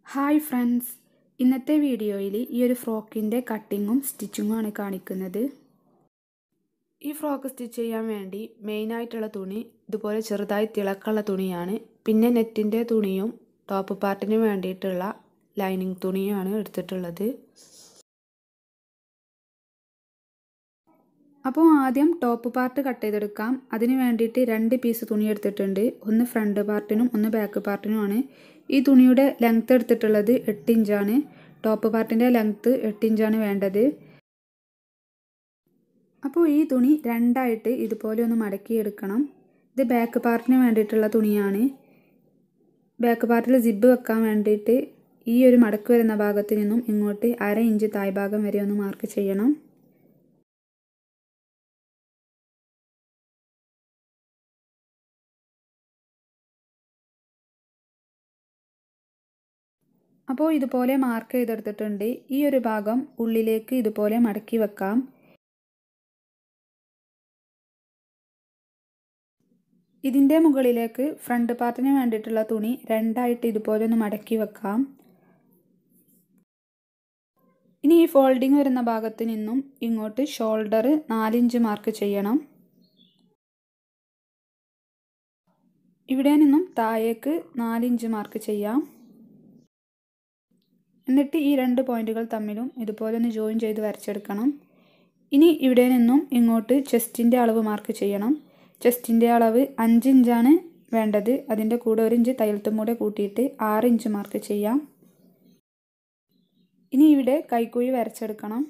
hi friends ഇന്നത്തെ വീഡിയോയിൽ ഈ ഒരു ഫ്രോക്കിൻ്റെ കട്ടിങ്ങും സ്റ്റിച്ചിങ്ങും ആണ് കാണിക്കുന്നത് ഈ ഫ്രോക്ക് സ്റ്റിച്ച് ചെയ്യാൻ വേണ്ടി മെയിനായിട്ടുള്ള തുണി ഇതുപോലെ ചെറുതായി തിളക്കമുള്ള തുണിയാണ് പിന്നെ നെറ്റിൻ്റെ തുണിയും ടോപ്പ് പാർട്ടിന് വേണ്ടിയിട്ടുള്ള ലൈനിങ് തുണിയുമാണ് എടുത്തിട്ടുള്ളത് അപ്പോൾ ആദ്യം ടോപ്പ് പാർട്ട് കട്ട് ചെയ്തെടുക്കാം അതിന് വേണ്ടിയിട്ട് രണ്ട് പീസ് തുണി എടുത്തിട്ടുണ്ട് ഒന്ന് ഫ്രണ്ട് പാർട്ടിനും ഒന്ന് ബാക്ക് പാർട്ടിനുമാണ് ഈ തുണിയുടെ ലെങ്ത്ത് എടുത്തിട്ടുള്ളത് എട്ട് ഇഞ്ചാണ് ടോപ്പ് പാർട്ടിൻ്റെ ലെങ്ത്ത് എട്ട് ഇഞ്ചാണ് വേണ്ടത് അപ്പോൾ ഈ തുണി രണ്ടായിട്ട് ഇതുപോലെ ഒന്ന് മടക്കിയെടുക്കണം ഇത് ബാക്ക് പാർട്ടിന് വേണ്ടിയിട്ടുള്ള തുണിയാണ് ബാക്ക് പാർട്ടിൽ സിബ് വെക്കാൻ വേണ്ടിയിട്ട് ഈ ഒരു മടക്ക് വരുന്ന ഭാഗത്ത് നിന്നും ഇങ്ങോട്ട് അര ഇഞ്ച് തായ്ഭാഗം വരെ ഒന്ന് മാർക്ക് ചെയ്യണം അപ്പോൾ ഇതുപോലെ മാർക്ക് ചെയ്തെടുത്തിട്ടുണ്ട് ഈ ഒരു ഭാഗം ഉള്ളിലേക്ക് ഇതുപോലെ മടക്കി വെക്കാം ഇതിൻ്റെ മുകളിലേക്ക് ഫ്രണ്ട് പാർട്ടിന് വേണ്ടിയിട്ടുള്ള തുണി രണ്ടായിട്ട് ഇതുപോലെ ഒന്ന് മടക്കി വെക്കാം ഇനി ഈ ഫോൾഡിങ് വരുന്ന ഭാഗത്ത് നിന്നും ഇങ്ങോട്ട് ഷോൾഡർ നാലിഞ്ച് മാർക്ക് ചെയ്യണം ഇവിടെ നിന്നും താഴേക്ക് നാലിഞ്ച് മാർക്ക് ചെയ്യാം എന്നിട്ട് ഈ രണ്ട് പോയിന്റുകൾ തമ്മിലും ഇതുപോലെ ഒന്ന് ജോയിൻ ചെയ്ത് വരച്ചെടുക്കണം ഇനി ഇവിടെ നിന്നും ഇങ്ങോട്ട് ചെസ്റ്റിൻ്റെ അളവ് മാർക്ക് ചെയ്യണം ചെസ്റ്റിൻ്റെ അളവ് അഞ്ച് ഇഞ്ചാണ് വേണ്ടത് അതിൻ്റെ കൂടെ ഒരു ഇഞ്ച് തയ്യൽത്തും കൂടെ കൂട്ടിയിട്ട് ആറ് ഇഞ്ച് മാർക്ക് ചെയ്യാം ഇനി ഇവിടെ കൈക്കുഴി വരച്ചെടുക്കണം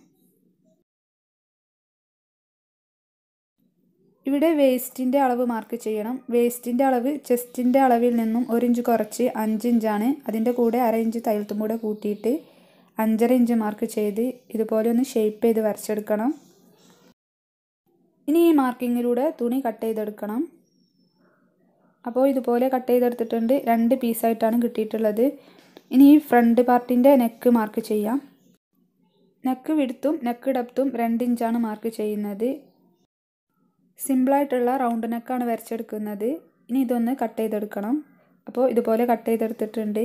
ഇവിടെ വേസ്റ്റിൻ്റെ അളവ് മാർക്ക് ചെയ്യണം വേസ്റ്റിൻ്റെ അളവ് ചെസ്റ്റിൻ്റെ അളവിൽ നിന്നും ഒരു ഇഞ്ച് കുറച്ച് അഞ്ച് ഇഞ്ചാണ് അതിൻ്റെ കൂടെ അര ഇഞ്ച് തയ്യൽത്തും കൂടെ കൂട്ടിയിട്ട് അഞ്ചര ഇഞ്ച് മാർക്ക് ചെയ്ത് ഇതുപോലെ ഒന്ന് ഷേപ്പ് ചെയ്ത് വരച്ചെടുക്കണം ഇനി ഈ മാർക്കിങ്ങിലൂടെ തുണി കട്ട് ചെയ്തെടുക്കണം അപ്പോൾ ഇതുപോലെ കട്ട് ചെയ്തെടുത്തിട്ടുണ്ട് രണ്ട് പീസായിട്ടാണ് കിട്ടിയിട്ടുള്ളത് ഇനി ഈ ഫ്രണ്ട് പാർട്ടിൻ്റെ നെക്ക് മാർക്ക് ചെയ്യാം നെക്ക് വിടുത്തും നെക്ക് ഡപ്തും രണ്ട് ഇഞ്ചാണ് മാർക്ക് ചെയ്യുന്നത് സിമ്പിളായിട്ടുള്ള റൗണ്ട് നെക്കാണ് വരച്ചെടുക്കുന്നത് ഇനി ഇതൊന്ന് കട്ട് ചെയ്തെടുക്കണം അപ്പോൾ ഇതുപോലെ കട്ട് ചെയ്തെടുത്തിട്ടുണ്ട്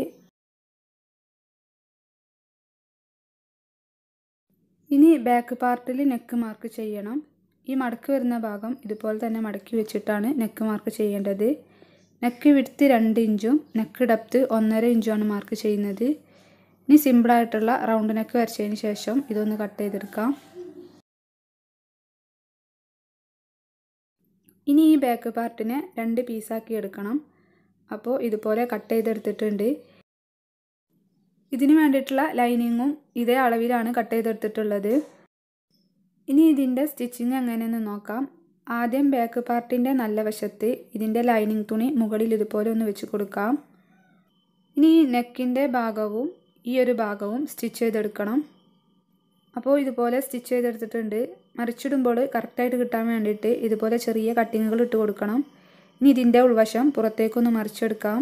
ഇനി ബാക്ക് പാർട്ടിൽ നെക്ക് മാർക്ക് ചെയ്യണം ഈ മടക്ക് വരുന്ന ഭാഗം ഇതുപോലെ തന്നെ മടക്കി വെച്ചിട്ടാണ് നെക്ക് മാർക്ക് ചെയ്യേണ്ടത് നെക്ക് വിടുത്ത് രണ്ട് ഇഞ്ചും നെക്ക് ഡപ്ത് ഒന്നര ഇഞ്ചുമാണ് മാർക്ക് ചെയ്യുന്നത് ഇനി സിമ്പിളായിട്ടുള്ള റൗണ്ട് നെക്ക് വരച്ചതിന് ശേഷം ഇതൊന്ന് കട്ട് ചെയ്തെടുക്കാം ഇനി ഈ ബാക്ക് പാർട്ടിനെ രണ്ട് പീസാക്കി എടുക്കണം അപ്പോൾ ഇതുപോലെ കട്ട് ചെയ്തെടുത്തിട്ടുണ്ട് ഇതിന് വേണ്ടിയിട്ടുള്ള ലൈനിങ്ങും ഇതേ അളവിലാണ് കട്ട് ചെയ്തെടുത്തിട്ടുള്ളത് ഇനി ഇതിൻ്റെ സ്റ്റിച്ചിങ് എങ്ങനെയെന്ന് നോക്കാം ആദ്യം ബാക്ക് പാർട്ടിൻ്റെ നല്ല വശത്ത് ഇതിൻ്റെ ലൈനിങ് തുണി മുകളിൽ ഇതുപോലെ ഒന്ന് വെച്ച് കൊടുക്കാം ഇനി ഈ നെക്കിൻ്റെ ഭാഗവും ഈ ഒരു ഭാഗവും സ്റ്റിച്ച് ചെയ്തെടുക്കണം അപ്പോൾ ഇതുപോലെ സ്റ്റിച്ച് ചെയ്തെടുത്തിട്ടുണ്ട് മറിച്ചിടുമ്പോൾ കറക്റ്റായിട്ട് കിട്ടാൻ വേണ്ടിയിട്ട് ഇതുപോലെ ചെറിയ കട്ടിങ്ങുകൾ ഇട്ട് കൊടുക്കണം ഇനി ഇതിൻ്റെ ഉൾവശം പുറത്തേക്കൊന്ന് മറിച്ചെടുക്കാം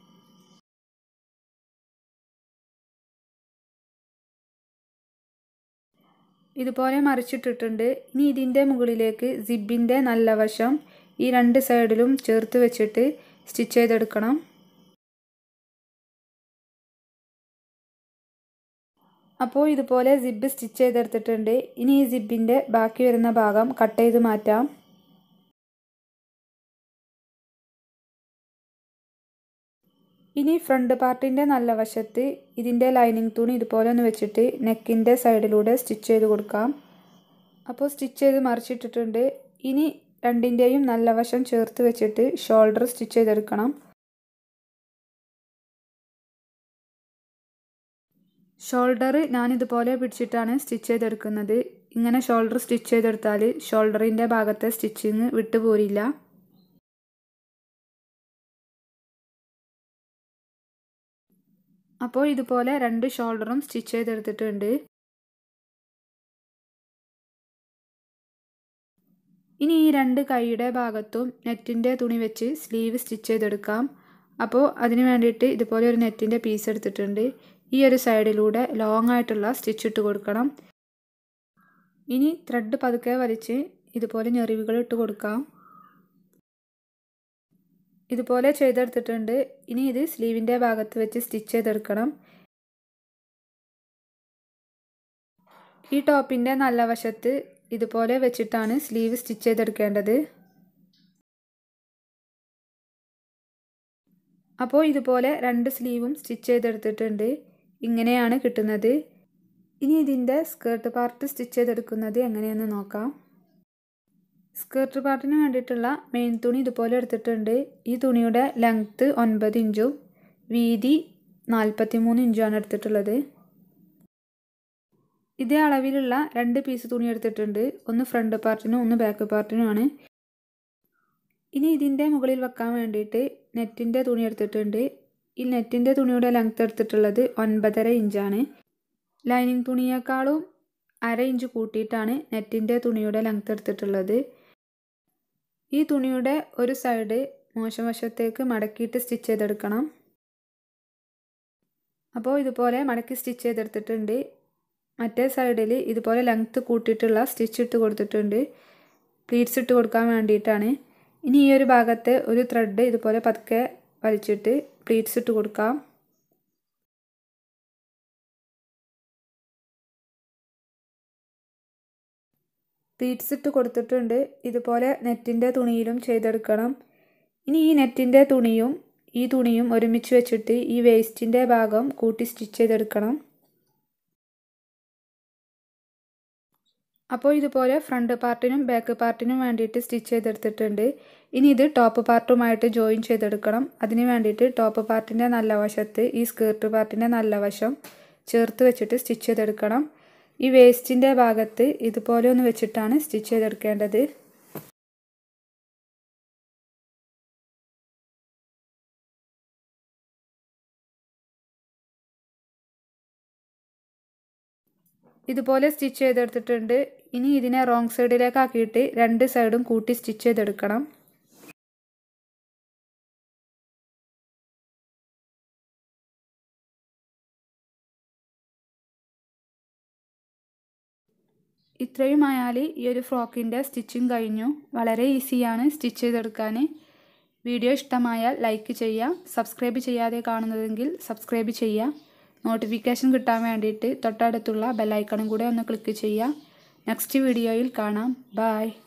ഇതുപോലെ മറിച്ചിട്ടിട്ടുണ്ട് ഇനി ഇതിൻ്റെ മുകളിലേക്ക് സിബിൻ്റെ നല്ല വശം ഈ രണ്ട് സൈഡിലും ചേർത്ത് വെച്ചിട്ട് സ്റ്റിച്ച് ചെയ്തെടുക്കണം അപ്പോൾ ഇതുപോലെ സിബ് സ്റ്റിച്ച് ചെയ്തെടുത്തിട്ടുണ്ട് ഇനി ഈ സിബിൻ്റെ ബാക്കി വരുന്ന ഭാഗം കട്ട് ചെയ്ത് മാറ്റാം ഇനി ഫ്രണ്ട് പാർട്ടിൻ്റെ നല്ല വശത്ത് ഇതിൻ്റെ ലൈനിങ് തുണി ഇതുപോലെ ഒന്ന് വെച്ചിട്ട് നെക്കിൻ്റെ സൈഡിലൂടെ സ്റ്റിച്ച് ചെയ്ത് കൊടുക്കാം അപ്പോൾ സ്റ്റിച്ച് ചെയ്ത് മറിച്ചിട്ടിട്ടുണ്ട് ഇനി രണ്ടിൻ്റെയും നല്ല വശം ചേർത്ത് വെച്ചിട്ട് ഷോൾഡർ സ്റ്റിച്ച് ചെയ്തെടുക്കണം ഷോൾഡർ ഞാനിതുപോലെ പിടിച്ചിട്ടാണ് സ്റ്റിച്ച് ചെയ്തെടുക്കുന്നത് ഇങ്ങനെ ഷോൾഡർ സ്റ്റിച്ച് ചെയ്തെടുത്താൽ ഷോൾഡറിൻ്റെ ഭാഗത്തെ സ്റ്റിച്ചിങ് വിട്ടുപോരില്ല അപ്പോൾ ഇതുപോലെ രണ്ട് ഷോൾഡറും സ്റ്റിച്ച് ചെയ്തെടുത്തിട്ടുണ്ട് ഇനി ഈ രണ്ട് കൈയുടെ ഭാഗത്തും നെറ്റിൻ്റെ തുണി വെച്ച് സ്ലീവ് സ്റ്റിച്ച് ചെയ്തെടുക്കാം അപ്പോൾ അതിന് വേണ്ടിയിട്ട് ഇതുപോലെ ഒരു നെറ്റിൻ്റെ പീസ് എടുത്തിട്ടുണ്ട് ഈ ഒരു സൈഡിലൂടെ ലോങ് ആയിട്ടുള്ള സ്റ്റിച്ച് ഇട്ട് കൊടുക്കണം ഇനി ത്രെഡ് പതുക്കെ വലിച്ച് ഇതുപോലെ ഞെറിവുകൾ ഇട്ട് കൊടുക്കാം ഇതുപോലെ ചെയ്തെടുത്തിട്ടുണ്ട് ഇനി ഇത് സ്ലീവിൻ്റെ ഭാഗത്ത് വെച്ച് സ്റ്റിച്ച് ചെയ്തെടുക്കണം ഈ ടോപ്പിൻ്റെ നല്ല വശത്ത് ഇതുപോലെ വെച്ചിട്ടാണ് സ്ലീവ് സ്റ്റിച്ച് ചെയ്തെടുക്കേണ്ടത് അപ്പോൾ ഇതുപോലെ രണ്ട് സ്ലീവും സ്റ്റിച്ച് ചെയ്തെടുത്തിട്ടുണ്ട് ഇങ്ങനെയാണ് കിട്ടുന്നത് ഇനി ഇതിൻ്റെ സ്കേർട്ട് പാർട്ട് സ്റ്റിച്ച് ചെയ്തെടുക്കുന്നത് എങ്ങനെയെന്ന് നോക്കാം സ്കേർട്ട് പാർട്ടിന് വേണ്ടിയിട്ടുള്ള മെയിൻ തുണി ഇതുപോലെ എടുത്തിട്ടുണ്ട് ഈ തുണിയുടെ ലെങ്ത്ത് ഒൻപത് ഇഞ്ചും വീതി നാൽപ്പത്തി മൂന്ന് ഇഞ്ചുമാണ് എടുത്തിട്ടുള്ളത് ഇതേ അളവിലുള്ള രണ്ട് പീസ് തുണി എടുത്തിട്ടുണ്ട് ഒന്ന് ഫ്രണ്ട് പാർട്ടിനും ഒന്ന് ബാക്ക് പാർട്ടിനുമാണ് ഇനി ഇതിൻ്റെ മുകളിൽ വെക്കാൻ വേണ്ടിയിട്ട് നെറ്റിൻ്റെ തുണി എടുത്തിട്ടുണ്ട് ഈ നെറ്റിൻ്റെ തുണിയുടെ ലെങ്ത്ത് എടുത്തിട്ടുള്ളത് ഒൻപതര ഇഞ്ചാണ് ലൈനിങ് തുണിയേക്കാളും അര ഇഞ്ച് കൂട്ടിയിട്ടാണ് നെറ്റിൻ്റെ തുണിയുടെ ലെങ്ത്ത് എടുത്തിട്ടുള്ളത് ഈ തുണിയുടെ ഒരു സൈഡ് മോശം വശത്തേക്ക് മടക്കിയിട്ട് സ്റ്റിച്ച് ചെയ്തെടുക്കണം അപ്പോൾ ഇതുപോലെ മടക്കി സ്റ്റിച്ച് ചെയ്തെടുത്തിട്ടുണ്ട് മറ്റേ സൈഡിൽ ഇതുപോലെ ലെങ്ത്ത് കൂട്ടിയിട്ടുള്ള സ്റ്റിച്ച് ഇട്ട് കൊടുത്തിട്ടുണ്ട് പ്ലീറ്റ്സ് ഇട്ട് കൊടുക്കാൻ വേണ്ടിയിട്ടാണ് ഇനി ഈ ഒരു ഭാഗത്ത് ഒരു ത്രെഡ് ഇതുപോലെ പതുക്കെ വലിച്ചിട്ട് പ്ലീറ്റ്സ് ഇട്ട് കൊടുക്കാം പ്ലീറ്റ്സ് ഇട്ട് കൊടുത്തിട്ടുണ്ട് ഇതുപോലെ നെറ്റിൻ്റെ തുണിയിലും ചെയ്തെടുക്കണം ഇനി ഈ നെറ്റിൻ്റെ തുണിയും ഈ തുണിയും ഒരുമിച്ച് വെച്ചിട്ട് ഈ വേസ്റ്റിൻ്റെ ഭാഗം കൂട്ടി സ്റ്റിച്ച് ചെയ്തെടുക്കണം അപ്പോൾ ഇതുപോലെ ഫ്രണ്ട് പാർട്ടിനും ബാക്ക് പാർട്ടിനും വേണ്ടിയിട്ട് സ്റ്റിച്ച് ചെയ്തെടുത്തിട്ടുണ്ട് ഇനി ഇത് ടോപ്പ് പാർട്ടുമായിട്ട് ജോയിൻ ചെയ്തെടുക്കണം അതിന് വേണ്ടിയിട്ട് ടോപ്പ് പാർട്ടിൻ്റെ നല്ല വശത്ത് ഈ സ്കേർട്ട് പാർട്ടിൻ്റെ നല്ല വശം ചേർത്ത് വെച്ചിട്ട് സ്റ്റിച്ച് ചെയ്തെടുക്കണം ഈ വേസ്റ്റിൻ്റെ ഭാഗത്ത് ഇതുപോലെ ഒന്ന് വെച്ചിട്ടാണ് സ്റ്റിച്ച് ചെയ്തെടുക്കേണ്ടത് ഇതുപോലെ സ്റ്റിച്ച് ചെയ്തെടുത്തിട്ടുണ്ട് ഇനി ഇതിനെ റോങ് സൈഡിലേക്ക് ആക്കിയിട്ട് രണ്ട് സൈഡും കൂട്ടി സ്റ്റിച്ച് ചെയ്തെടുക്കണം ഇത്രയും ആയാൽ ഈ ഒരു ഫ്രോക്കിൻ്റെ സ്റ്റിച്ചിങ് കഴിഞ്ഞു വളരെ ഈസിയാണ് സ്റ്റിച്ച് ചെയ്തെടുക്കാൻ വീഡിയോ ഇഷ്ടമായാൽ ലൈക്ക് ചെയ്യുക സബ്സ്ക്രൈബ് ചെയ്യാതെ കാണുന്നതെങ്കിൽ സബ്സ്ക്രൈബ് ചെയ്യുക നോട്ടിഫിക്കേഷൻ കിട്ടാൻ വേണ്ടിയിട്ട് തൊട്ടടുത്തുള്ള ബെല്ലൈക്കണും കൂടെ ഒന്ന് ക്ലിക്ക് ചെയ്യുക നെക്സ്റ്റ് വീഡിയോയിൽ കാണാം ബായ്